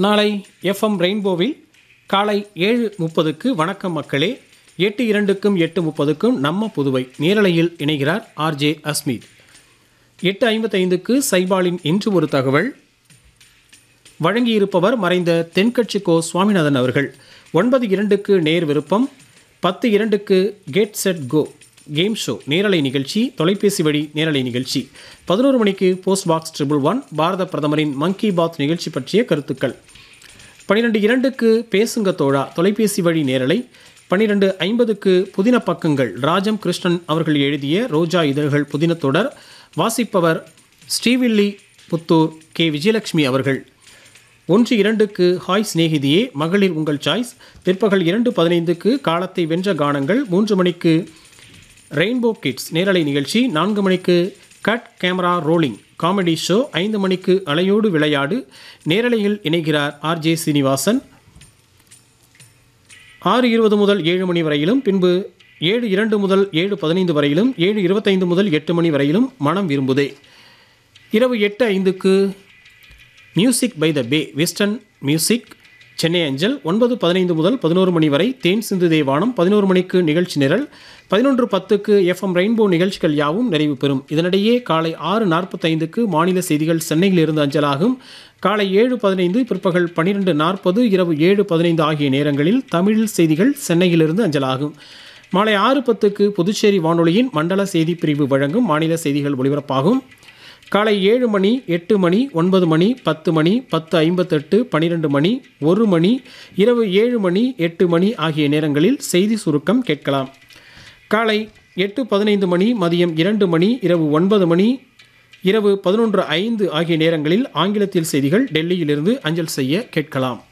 நாளை எஃப்எம் ரெயின்போவில் காலை ஏழு முப்பதுக்கு வணக்கம் மக்களே எட்டு இரண்டுக்கும் எட்டு முப்பதுக்கும் நம்ம புதுவை நேரலையில் இணைகிறார் ஆர்ஜே அஸ்மித் எட்டு ஐம்பத்தைந்துக்கு சைபாலின் இன்று ஒரு தகவல் வழங்கியிருப்பவர் மறைந்த தென்கட்சி கோ சுவாமிநாதன் அவர்கள் ஒன்பது இரண்டுக்கு நேர் விருப்பம் பத்து இரண்டுக்கு get set go game show நேரலை நிகழ்ச்சி தொலைபேசி வழி நேரலை நிகழ்ச்சி பதினோரு மணிக்கு போஸ்ட் பாக்ஸ் ட்ரிபிள் ஒன் பாரத பிரதமரின் மங்கி பாத் நிகழ்ச்சி பற்றிய கருத்துக்கள் பன்னிரெண்டு இரண்டுக்கு பேசுங்க தோழா தொலைபேசி வழி நேரலை பன்னிரெண்டு ஐம்பதுக்கு புதின பக்கங்கள் ராஜம் கிருஷ்ணன் அவர்கள் எழுதிய ரோஜா இதழ்கள் புதின தொடர் வாசிப்பவர் ஸ்ரீவில்லி புத்தூர் கே விஜயலட்சுமி அவர்கள் ஒன்று இரண்டுக்கு ஹாய் சிநேகிதியே மகளிர் உங்கள் சாய்ஸ் பிற்பகல் இரண்டு பதினைந்துக்கு காலத்தை வென்ற கானங்கள் மூன்று மணிக்கு ரெயின்போ கிட்ஸ் நேரலை நிகழ்ச்சி நான்கு மணிக்கு cut camera rolling comedy show ஐந்து மணிக்கு அலையோடு விளையாடு நேரலையில் இணைகிறார் ஆர்ஜே சீனிவாசன் ஆறு இருபது முதல் ஏழு மணி வரையிலும் பின்பு ஏழு இரண்டு முதல் ஏழு பதினைந்து வரையிலும் ஏழு இருபத்தைந்து முதல் எட்டு மணி வரையிலும் மனம் விரும்புதே இரவு எட்டு ஐந்துக்கு music by the bay western music Chennai அஞ்சல் ஒன்பது பதினைந்து முதல் பதினோரு மணி வரை தேன் சிந்து தேவானம் பதினோரு மணிக்கு நிகழ்ச்சி நிரல் பதினொன்று பத்துக்கு எஃப்எம் ரெயின்போ நிகழ்ச்சிகள் யாவும் நிறைவு பெறும் இதனிடையே காலை ஆறு நாற்பத்தைந்துக்கு மாநில செய்திகள் சென்னையில் இருந்து அஞ்சலாகும் காலை ஏழு பதினைந்து பிற்பகல் பன்னிரெண்டு நாற்பது இரவு ஏழு பதினைந்து ஆகிய நேரங்களில் தமிழ் செய்திகள் சென்னையிலிருந்து அஞ்சலாகும் மாலை ஆறு பத்துக்கு புதுச்சேரி வானொலியின் மண்டல செய்தி பிரிவு வழங்கும் மாநில செய்திகள் ஒலிபரப்பாகும் காலை ஏழு மணி எட்டு மணி ஒன்பது மணி பத்து மணி பத்து ஐம்பத்தெட்டு பன்னிரெண்டு மணி ஒரு மணி இரவு ஏழு மணி எட்டு மணி ஆகிய நேரங்களில் செய்தி சுருக்கம் கேட்கலாம் காலை எட்டு பதினைந்து மணி மதியம் இரண்டு மணி இரவு ஒன்பது மணி இரவு பதினொன்று ஐந்து ஆகிய நேரங்களில் ஆங்கிலத்தில் செய்திகள் டெல்லியிலிருந்து அஞ்சல் செய்ய கேட்கலாம்